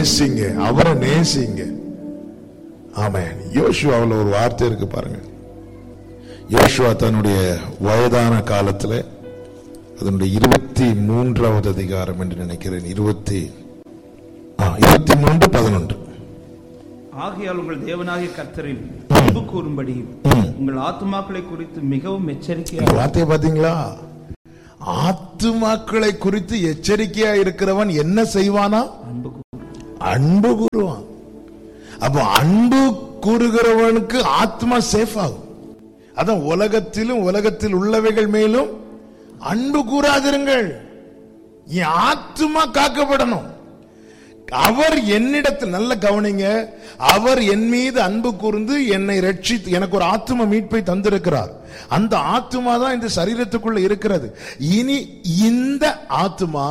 நேசிங்க அவரை நேசிங்க ஆமென் யோசுவாவில் ஒரு வார்த்தை இருக்கு பாருங்க யோசுவா தன்னுடைய வயதான காலத்துல அதனுடைய இருபத்தி மூன்றாவது அதிகாரம் என்று நினைக்கிறேன் இருபத்தி ஆ, இருபத்தி மூன்று பதினொன்று ஆகையால் உங்கள் தேவனாகிய கர்த்தரில் அன்பு கூறும்படியும் உங்கள் ஆத்துமாக்களை குறித்து மிகவும் எச்சரிக்கையாக வார்த்தையை பாத்தீங்களா ஆத்துமாக்களை குறித்து எச்சரிக்கையா இருக்கிறவன் என்ன செய்வானா அன்பு கூறும் அன்பு கூறுவான் அப்ப அன்பு கூறுகிறவனுக்கு ஆத்மா சேஃப் ஆகும் அதான் உலகத்திலும் உலகத்தில் உள்ளவைகள் மேலும் அன்பு கூறாதிருங்கள் என் ஆத்மா காக்கப்படணும் அவர் என்னிடத்தில் நல்ல கவனிங்க அவர் என் மீது அன்பு கூர்ந்து என்னை ரட்சித்து எனக்கு ஒரு ஆத்ம மீட்பை தந்திருக்கிறார் அந்த ஆத்மா தான் இந்த சரீரத்துக்குள்ள இருக்கிறது இனி இந்த ஆத்மா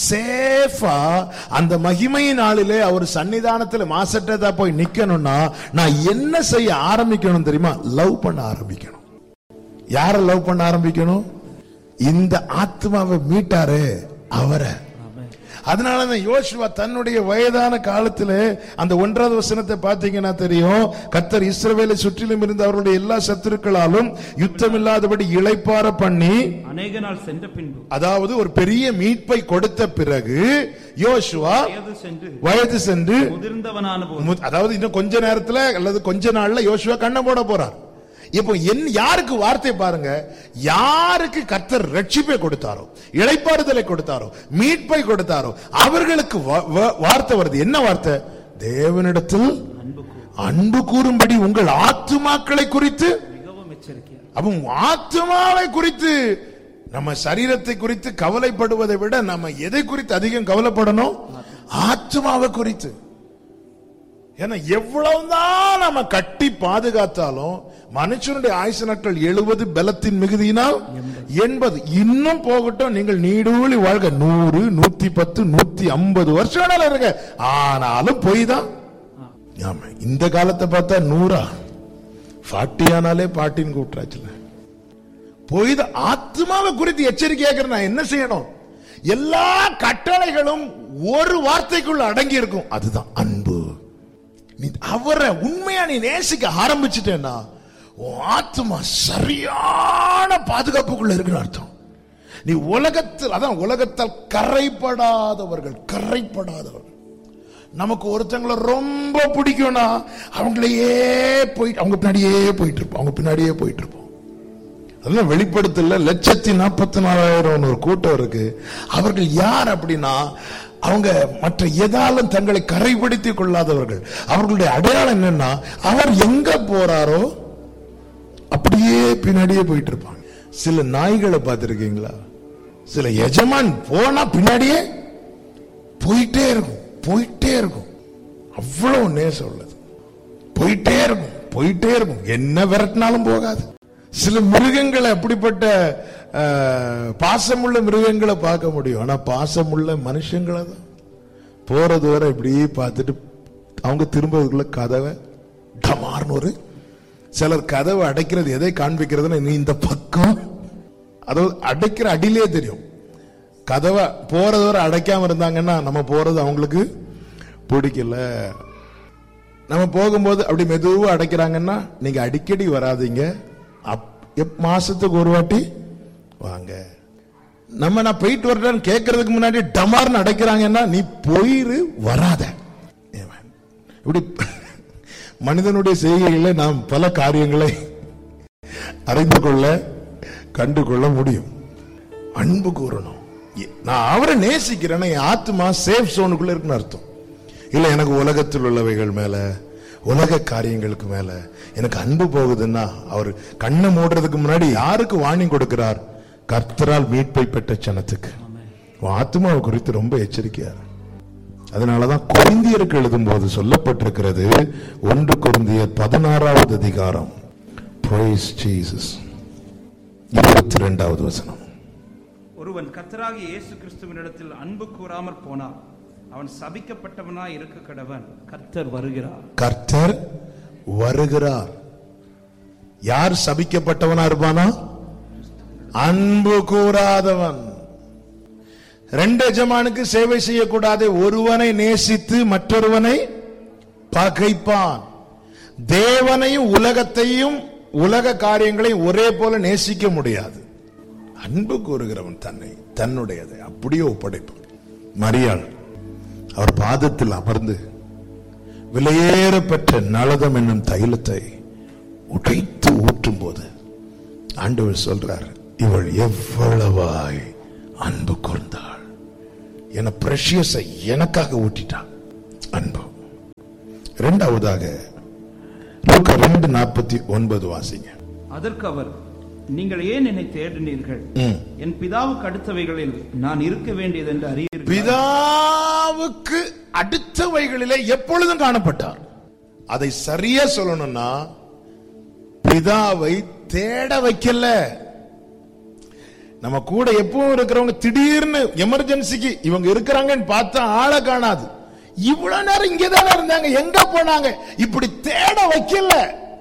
சேஃபா அந்த மகிமையின் நாளிலே அவர் சன்னிதானத்தில் மாசற்றதா போய் நிக்கணும்னா நான் என்ன செய்ய ஆரம்பிக்கணும் தெரியுமா லவ் பண்ண ஆரம்பிக்கணும் யார லவ் பண்ண ஆரம்பிக்கணும் இந்த ஆத்மாவை மீட்டாரு அவரை அதனால தான் யோசுவா தன்னுடைய வயதான காலத்துல அந்த ஒன்றாவது வசனத்தை பார்த்தீங்கன்னா தெரியும் கர்த்தர் இஸ்ரவேலை சுற்றிலும் இருந்த அவருடைய எல்லா சத்துருக்களாலும் யுத்தம் இல்லாதபடி இளைப்பார பண்ணி அநேக நாள் சென்ற பின்பு அதாவது ஒரு பெரிய மீட்பை கொடுத்த பிறகு யோசுவா வயது சென்று வயது சென்று முதிர்ந்தவனான போது மு- அதாவது இன்னும் கொஞ்ச நேரத்துல அல்லது கொஞ்ச நாள்ல யோசுவா கண்ணை போட போறார் இப்போ என் யாருக்கு வார்த்தை பாருங்க யாருக்கு கர்த்தர் ரட்சிப்பை கொடுத்தாரோ இளைப்பாறுதலை கொடுத்தாரோ மீட்பை கொடுத்தாரோ அவர்களுக்கு வா- வா- வார்த்தை வருது என்ன வார்த்தை தேவனிடத்தில் அன்பு கூறும் அன்பு கூறும்படி உங்கள் ஆத்துமாக்களை குறித்து மிகவும் எச்சரிக்கையாக அப்ப உங்க ஆத்மாவை குறித்து நம்ம சரீரத்தை குறித்து கவலைப்படுவதை விட நம்ம எதை குறித்து அதிகம் கவலைப்படணும் ஆத்மாவை குறித்து ஏன்னா எவ்வளவுதான் நம்ம கட்டி பாதுகாத்தாலும் மனுஷனுடைய ஆயுசு நாட்கள் எழுபது பலத்தின் மிகுதியினால் எண்பது இன்னும் போகட்டும் நீங்கள் நீடூழி வாழ்க நூறு நூத்தி பத்து நூத்தி ஐம்பது வருஷம் வேணாலும் இருங்க ஆனாலும் பொய் தான் ஆமா இந்த காலத்தை பார்த்தா நூறா ஃபார்ட்டி ஆனாலே பாட்டின்னு கூப்பிட்டாச்சுல பொய் தான் ஆத்மாவை குறித்து எச்சரிக்கையாக நான் என்ன செய்யணும் எல்லா கட்டளைகளும் ஒரு வார்த்தைக்குள்ள அடங்கி இருக்கும் அதுதான் அன்பு நீ அவரை உண்மையா நீ நேசிக்க ஆரம்பிச்சிட்டேன்னா உன் ஆத்மா சரியான பாதுகாப்புக்குள்ள இருக்குன்னு அர்த்தம் நீ உலகத்தில் அதான் உலகத்தால் கரைப்படாதவர்கள் கரைப்படாதவர்கள் நமக்கு ஒருத்தங்களை ரொம்ப பிடிக்கும்னா அவங்களையே போயிட்டு அவங்க பின்னாடியே போயிட்டு இருப்போம் அவங்க பின்னாடியே போயிட்டு இருப்போம் அதெல்லாம் வெளிப்படுத்தல லட்சத்தி நாற்பத்தி நாலாயிரம் ஒரு கூட்டம் இருக்கு அவர்கள் யார் அப்படின்னா அவங்க மற்ற எதாலும் தங்களை கரைப்படுத்திக் கொள்ளாதவர்கள் அவர்களுடைய அடையாளம் என்னன்னா அவர் எங்க போறாரோ அப்படியே பின்னாடியே போயிட்டு இருப்பாங்க சில நாய்களை பார்த்திருக்கீங்களா சில எஜமான் போனா பின்னாடியே போயிட்டே இருக்கும் போயிட்டே இருக்கும் அவ்வளவு நேசம் உள்ளது போயிட்டே இருக்கும் போயிட்டே இருக்கும் என்ன விரட்டினாலும் போகாது சில மிருகங்களை அப்படிப்பட்ட அஹ், பாசமுள்ள மிருகங்களை பார்க்க முடியும் ஆனா பாசமுள்ள மனுஷங்களை தான் போறது வரை இப்படியே பார்த்துட்டு அவங்க திரும்பதுக்குள்ள கதவை டமார்னு ஒரு சிலர் கதவை அடைக்கிறது எதை காண்பிக்கிறதுன்னு நீ இந்த பக்கம் அதாவது அடைக்கிற அடியிலே தெரியும் கதவை போறது வரை அடைக்காம இருந்தாங்கன்னா நம்ம போறது அவங்களுக்கு பிடிக்கல நம்ம போகும்போது அப்படி மெதுவா அடைக்கிறாங்கன்னா நீங்க அடிக்கடி வராதீங்க அப்- எப்- மாசத்துக்கு ஒரு வாட்டி வாங்க நம்ம நான் போயிட்டு வரேன்னு கேட்கறதுக்கு முன்னாடி டமார்னு அடைக்கிறாங்கன்னா நீ போயிரு வராத Amen. இப்படி மனிதனுடைய செய்கைகளை நாம் பல காரியங்களை அறிந்து கொள்ள கண்டு கொள்ள முடியும் அன்பு கூறணும் எ- நான் அவரை நேசிக்கிறேன்னா என் ஆத்மா சேஃப் ஜோனுக்குள்ள இருக்குன்னு அர்த்தம் இல்ல எனக்கு உலகத்தில் உள்ளவைகள் மேல உலக காரியங்களுக்கு மேல எனக்கு அன்பு போகுதுன்னா அவர் கண்ணை மூடுறதுக்கு முன்னாடி யாருக்கு வார்னிங் கொடுக்கிறார் கர்த்தரால் மீட்பை பெற்ற ஜனத்துக்கு உன் ஆத்மாவை குறித்து ரொம்ப எச்சரிக்கையா இரு. அதனாலதான் கொரிந்தியருக்கு எழுதும்போது சொல்லப்பட்டிருக்கிறது ஒன்று கொரிந்தியர் பதினாறாவது அதிகாரம் Praise Jesus இருபத்தி ரெண்டாவது வசனம் ஒருவன் கர்த்தராகிய இயேசு கிறிஸ்துவினிடத்தில் அன்பு கூறாமற் போனான் அவன் சபிக்கப்பட்டவனாய் இருக்க கடவன் கர்த்தர் வருகிறார் கர்த்தர் வருகிறார் யார் சபிக்கப்பட்டவனா இருப்பானா அன்பு கூறாதவன் ரெண்டு எஜமானுக்கு சேவை செய்யக்கூடாது ஒருவனை நேசித்து மற்றொருவனை பகைப்பான் தேவனையும் உலகத்தையும் உலக காரியங்களையும் ஒரே போல நேசிக்க முடியாது அன்பு கூறுகிறவன் தன்னை தன்னுடையதை அப்படியே ஒப்படைப்பான் மரியாள் அவர் பாதத்தில் அமர்ந்து விலையேற பெற்ற நலதம் என்னும் தைலத்தை உடைத்து ஊற்றும் போது ஆண்டவர் சொல்றார் இவள் எவ்வளவாய் அன்பு கூர்ந்தாள் என பிரஷியஸை எனக்காக ஊட்டிட்டாள் அன்பு இரண்டாவதாக லூக்கா ரெண்டு நாற்பத்தி ஒன்பது வாசிங்க அதற்கு அவர் நீங்கள் ஏன் என்னை தேடினீர்கள் ம். என் பிதாவுக்கு அடுத்தவைகளில் நான் இருக்க வேண்டியது என்று அறியீர்கள் பிதாவுக்கு அடுத்தவைகளிலே எப்பொழுதும் காணப்பட்டார் அதை சரியா சொல்லணும்னா பிதாவை தேட வைக்கல நம்ம கூட எப்பவும் இருக்கிறவங்க திடீர்னு எமர்ஜென்சிக்கு இவங்க இருக்கிறாங்கன்னு பார்த்தா ஆளை காணாது இவ்வளவு நேரம் இங்கதானே இருந்தாங்க எங்க போனாங்க இப்படி தேட வைக்கல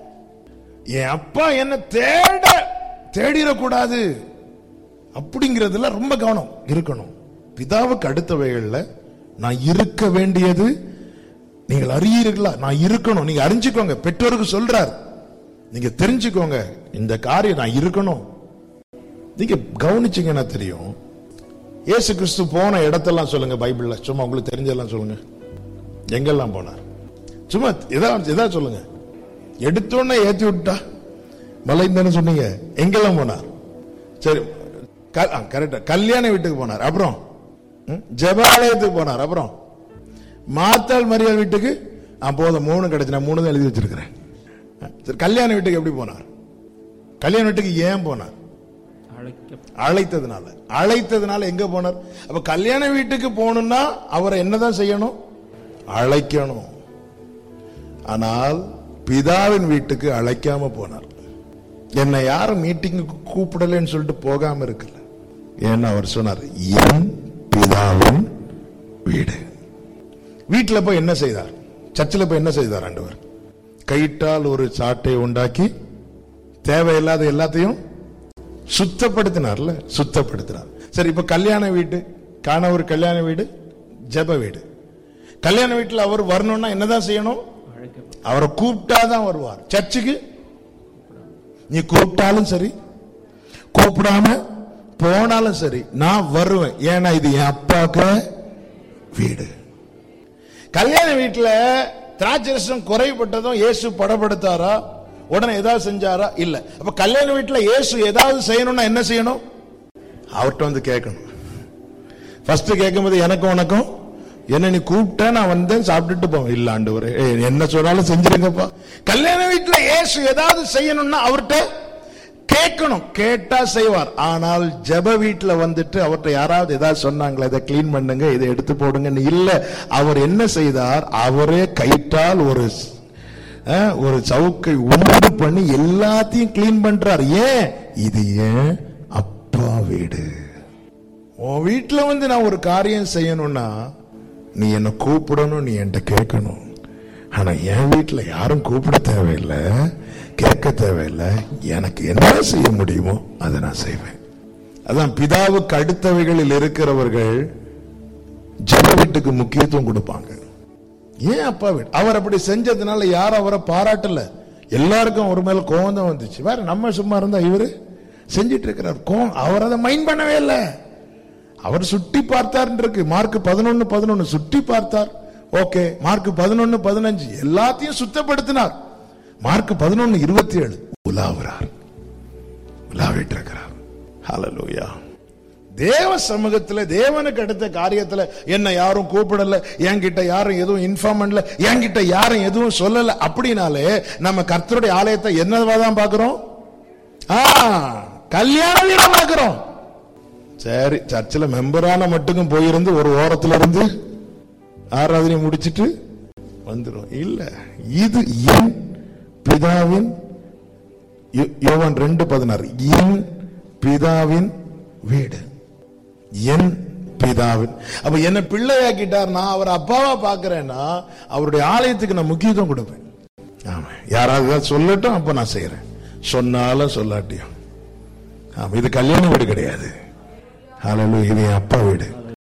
என் அப்பா என்ன தேட தேடிடக்கூடாது அப்படிங்கிறதுல ரொம்ப கவனம் இருக்கணும் பிதாவுக்கு அடுத்தவைகள்ல நான் இருக்க வேண்டியது நீங்கள் அறியீர்களா நான் இருக்கணும் நீங்க அறிஞ்சுக்கோங்க பெற்றோருக்கு சொல்றார் நீங்க தெரிஞ்சுக்கோங்க இந்த காரியம் நான் இருக்கணும் நீங்க கவனிச்சீங்கன்னா தெரியும் இயேசு கிறிஸ்து போன இடத்தெல்லாம் சொல்லுங்க பைபிள்ல சும்மா உங்களுக்கு தெரிஞ்சதெல்லாம் சொல்லுங்க எங்கெல்லாம் போனார் சும்மா ஏதாவது ஏதாவது சொல்லுங்க எடுத்தோன்னே ஏத்தி விட்டா மலைந்தானே சொன்னீங்க எங்கெல்லாம் போனார் சரி கரெக்டா கல்யாண வீட்டுக்கு போனார் அப்புறம் ம், ஜெபாலயத்துக்கு போனார் அப்புறம் மாத்தாள் மரியாள் வீட்டுக்கு ஆ போதும் மூணு கிடைச்சு நான் மூணு தான் எழுதி வச்சிருக்கிறேன் ஆ, சரி கல்யாண வீட்டுக்கு எப்படி போனார் கல்யாண வீட்டுக்கு ஏன் போனார் அழைக்க அழைத்ததுனால அழைத்ததுனால எங்க போனார் அப்ப கல்யாண வீட்டுக்கு போகணும்னா அவரை என்னதான் செய்யணும் அழைக்கணும் ஆனால் பிதாவின் வீட்டுக்கு அழைக்காம போனார் என்னை யாரும் மீட்டிங்குக்கு கூப்பிடலன்னு சொல்லிட்டு போகாம இருக்கல ஏன்னா அவர் சொன்னார் என் பிதாவின் வீடு வீட்டுல போய் என்ன செய்தார் சர்ச்சில் போய் என்ன செய்தார் ஆண்டவர் கையிட்டால் ஒரு சாட்டை உண்டாக்கி தேவையில்லாத எல்லாத்தையும் சுத்தப்படுத்தினார்ல சுத்தப்படுத்தினார் சரி இப்ப கல்யாண வீடு காண ஒரு கல்யாண வீடு ஜெப வீடு கல்யாண வீட்டுல அவர் வரணும்னா என்னதான் செய்யணும் அழைக்க அவரை கூப்பிட்டாதான் வருவார் சர்ச்சுக்கு நீ கூப்பிட்டாலும் சரி கூப்பிடாம போனாலும் சரி நான் வருவேன் ஏன்னா இது என் அப்பாக்கு வீடு கல்யாண வீட்டுல திராட்சரசம் குறைபட்டதும் இயேசு படப்படுத்தாரா உடனே ஏதாவது செஞ்சாரா இல்ல அப்ப கல்யாண வீட்டுல இயேசு ஏதாவது செய்யணும்னா என்ன செய்யணும் அவர்கிட்ட வந்து கேட்கணும் ஃபர்ஸ்ட் கேட்கும்போது எனக்கும் உனக்கும் என்ன நீ கூப்பிட்ட நான் வந்தேன் சாப்பிட்டுட்டு போவேன் இல்ல ஆண்டவரே ஏய், என்ன சொன்னாலும் செஞ்சிருங்கப்பா கல்யாண வீட்டுல இயேசு ஏதாவது செய்யணும்னா அவர்கிட்ட கேட்கணும் கேட்டா செய்வார் ஆனால் ஜெப வீட்டுல வந்துட்டு அவர்கிட்ட யாராவது ஏதாவது சொன்னாங்களா இதை க்ளீன் பண்ணுங்க இதை எடுத்து போடுங்கன்னு இல்ல அவர் என்ன செய்தார் அவரே கைட்டால் ஒரு அஹ், ஒரு சவுக்கை உண்டு பண்ணி எல்லாத்தையும் க்ளீன் பண்றார் ஏன் இது ஏன் அப்பா வீடு உன் வீட்டுல வந்து நான் ஒரு காரியம் செய்யணும்னா நீ என்ன கூப்பிடணும் நீ என்கிட்ட கேட்கணும் ஆனா என் வீட்டுல யாரும் கூப்பிட தேவையில்லை கேட்க தேவையில்லை எனக்கு என்ன செய்ய முடியுமோ அதை நான் செய்வேன் அதான் பிதாவுக்கு அடுத்தவைகளில் இருக்கிறவர்கள் ஜன வீட்டுக்கு முக்கியத்துவம் கொடுப்பாங்க ஏன் அப்பா வீடு அவர் அப்படி செஞ்சதுனால யாரும் அவரை பாராட்டல எல்லாருக்கும் ஒரு மேல கோவம் தான் வந்துச்சு வேற நம்ம சும்மா இருந்தா இவரு செஞ்சிட்டு இருக்கிறார் கோவம் அவர் அதை மைண்ட் பண்ணவே இல்லை அவர் சுட்டி பார்த்தார் இருக்கு மார்க் பதினொன்னு பதினொன்னு சுட்டி பார்த்தார் ஓகே மார்க் பதினொன்னு பதினஞ்சு எல்லாத்தையும் சுத்தப்படுத்தினார் மார்க் பதினொன்னு இருபத்தி ஏழு உலாவுறார் உலாவிட்டு இருக்கிறார் ஹalleluya தேவ சமூகத்துல தேவனுக்கு அடுத்த காரியத்துல என்ன யாரும் கூப்பிடல என்கிட்ட யாரும் எதுவும் இன்ஃபார்ம் பண்ணல என்கிட்ட யாரும் எதுவும் சொல்லல அப்படினாலே நம்ம கர்த்தருடைய ஆலயத்தை என்னவா தான் பாக்குறோம் ஆ கல்யாண வீடா பாக்குறோம் சரி சர்ச்சில் மெம்பரான மட்டுக்கும் போயிருந்து ஒரு ஓரத்துல இருந்து ஆராதனை முடிச்சிட்டு வந்துடும் இல்ல இது என் பிதாவின் யோ- யோவான் ரெண்டு பதினாறு என் பிதாவின் வீடு என் பிதாவின் அப்ப என்ன பிள்ளையாக்கிட்டார் நான் அவர் அப்பாவா பாக்குறேன்னா அவருடைய ஆலயத்துக்கு நான் முக்கியத்துவம் கொடுப்பேன் ஆமா யாராவது ஏதாவது சொல்லட்டும் அப்ப நான் செய்யறேன் சொன்னாலும் சொல்லாட்டியும் ஆமா இது கல்யாண வீடு கிடையாது ஹalleluya இது என் அப்பா வீடு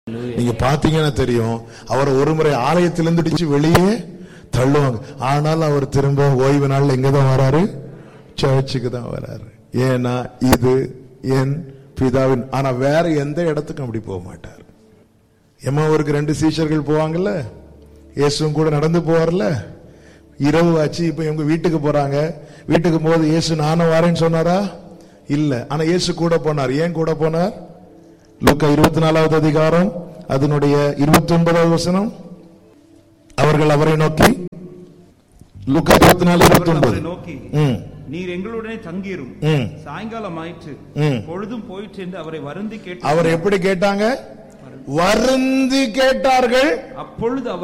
நீங்க பாத்தீங்கன்னா தெரியும் அவர் ஒரு முறை ஆலயத்திலிருந்து இடிச்சு வெளியே தள்ளுவாங்க ஆனாலும் அவர் திரும்ப ஓய்வு நாள்ல எங்க தான் வராரு சர்ச்சுக்கு தான் வராரு ஏன்னா இது என் பிதாவின் ஆனா வேற எந்த இடத்துக்கும் அப்படி போக மாட்டார் எம்மாவூருக்கு ரெண்டு சீஷர்கள் போவாங்கல்ல இயேசுவும் கூட நடந்து போவார்ல இரவு ஆச்சு இப்ப இவங்க வீட்டுக்கு போறாங்க வீட்டுக்கு போது இயேசு நானும் வரேன்னு சொன்னாரா இல்ல ஆனா இயேசு கூட போனார் ஏன் கூட போனார் லூக்கா இருபத்தி நாலாவது அதிகாரம் அதனுடைய இருபத்தி ஒன்பதாவது வசனம் அவர்கள் அவரை நோக்கி லூக்கா இருபத்தி நாலு இருபத்தி அவர்கள் ஒன்பது அவரை நோக்கி ம் நீர் எங்களுடனே தங்கியிரும் ம் சாயங்காலம் ஆயிற்று ம். பொழுதும் போயிற்று என்று அவரை வருந்தி கேட்டு அவர் எப்படி கேட்டாங்க வருந்தி கேட்டார்கள் அப்பொழுது அவர்